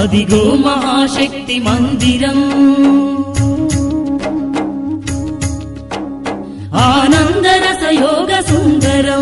అదిగో మహాశక్తి మందిరం ఆనందరస యోగ సుందరం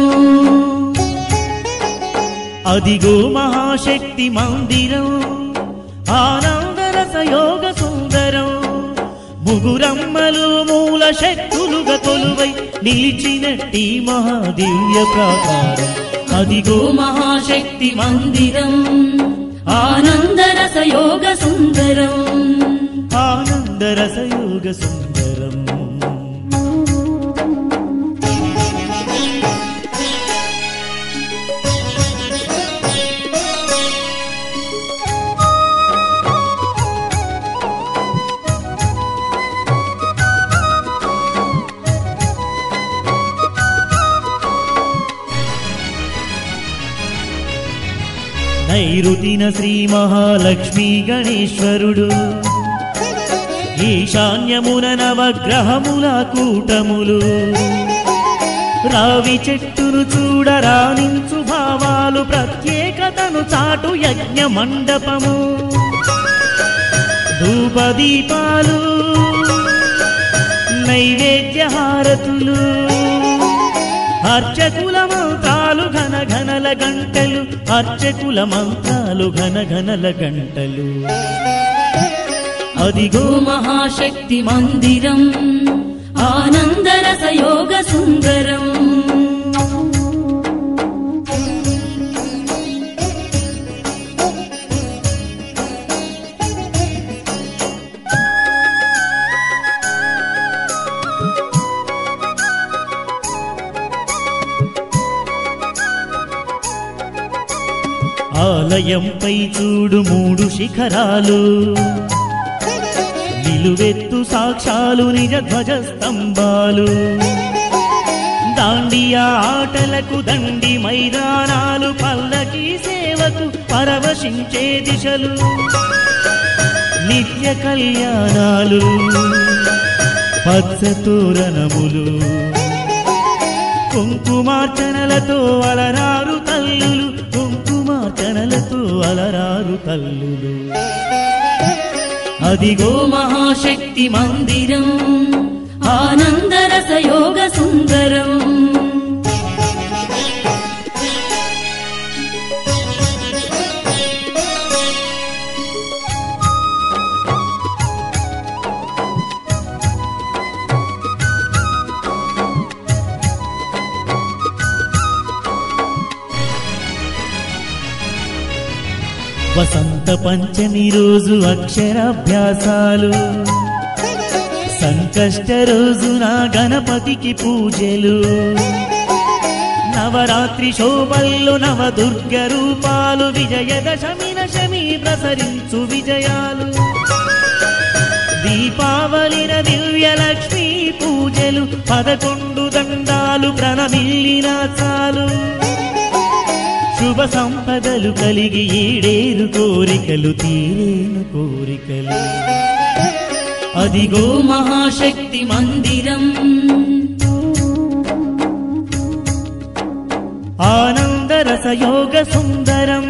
అదిగో మహాశక్తి మందిరం ఆనందరస యోగ సుందరం ముగురమ్మలు మూల శక్తులుగా కొలువై నిలిచినట్టి మహాదివ్య ప్రాకారం అదిగో అదిగో మహాశక్తి మందిరం ఆనందరస యోగ సుందరం ఆనందరస యోగ సుందరం నైరుతిన శ్రీ మహాలక్ష్మీ గణేశ్వరుడు ఈశాన్యమున నవగ్రహముల కూటములు రావి చెట్టును చూడరానించు భావాలు ప్రత్యేకతను చాటు యజ్ఞ మండపము ధూపదీపాలు నైవేద్య హారతులు అర్చకుల మంత్రాలు ఘన ఘనల గంటలు అర్చకుల మంత్రాలు ఘన ఘనల గంటలు అదిగో అదిగో మహాశక్తి మందిరం ఆనందరస యోగ సుందరం ఆలయంపై చూడు మూడు శిఖరాలు నిలువెత్తు సాక్షాలు నిజ ధ్వజ స్తంభాలు దాండియా ఆటలకు దండి మైదానాలు పల్లకి సేవకు పరవశించే దిశలు నిత్య కళ్యాణాలు పచ్చ తోరణములు కుంకుమార్చనలతో అలరారు తల్లులు కుంకుమార్చనలతో అలరారు తల్లులు అదిగో అదిగో మహాశక్తి మందిరం ఆనందరస యోగ సుందరం వసంత పంచమి రోజు అక్షరాభ్యాసాలు సంకష్ట రోజున గణపతికి పూజలు నవరాత్రి శోభల్లో నవ దుర్గ రూపాలు విజయదశమి నశమి ప్రసరించు విజయాలు దీపావళిన దివ్య లక్ష్మీ పూజలు పదకొండు దండాలు ప్రణమిల్లిన చాలు శుభ సంపదలు కలిగి ఈడేరు కోరికలు తీరేను కోరికలు అదిగో అదిగో మహాశక్తి మందిరం ఆనందరస యోగ సుందరం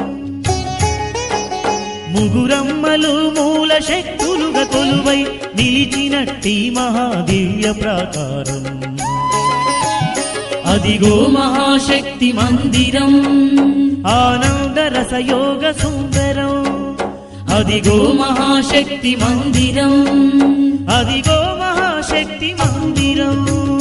ముగురమ్మలు మూల శక్తులుగా కొలువై నిలిచినట్టి మహాదివ్య ప్రాకారం అదిగో అదిగో మహాశక్తి మందిరం ఆనందరస యోగ సుందరం అదిగో మహాశక్తి మందిరం అదిగో మహాశక్తి మందిరం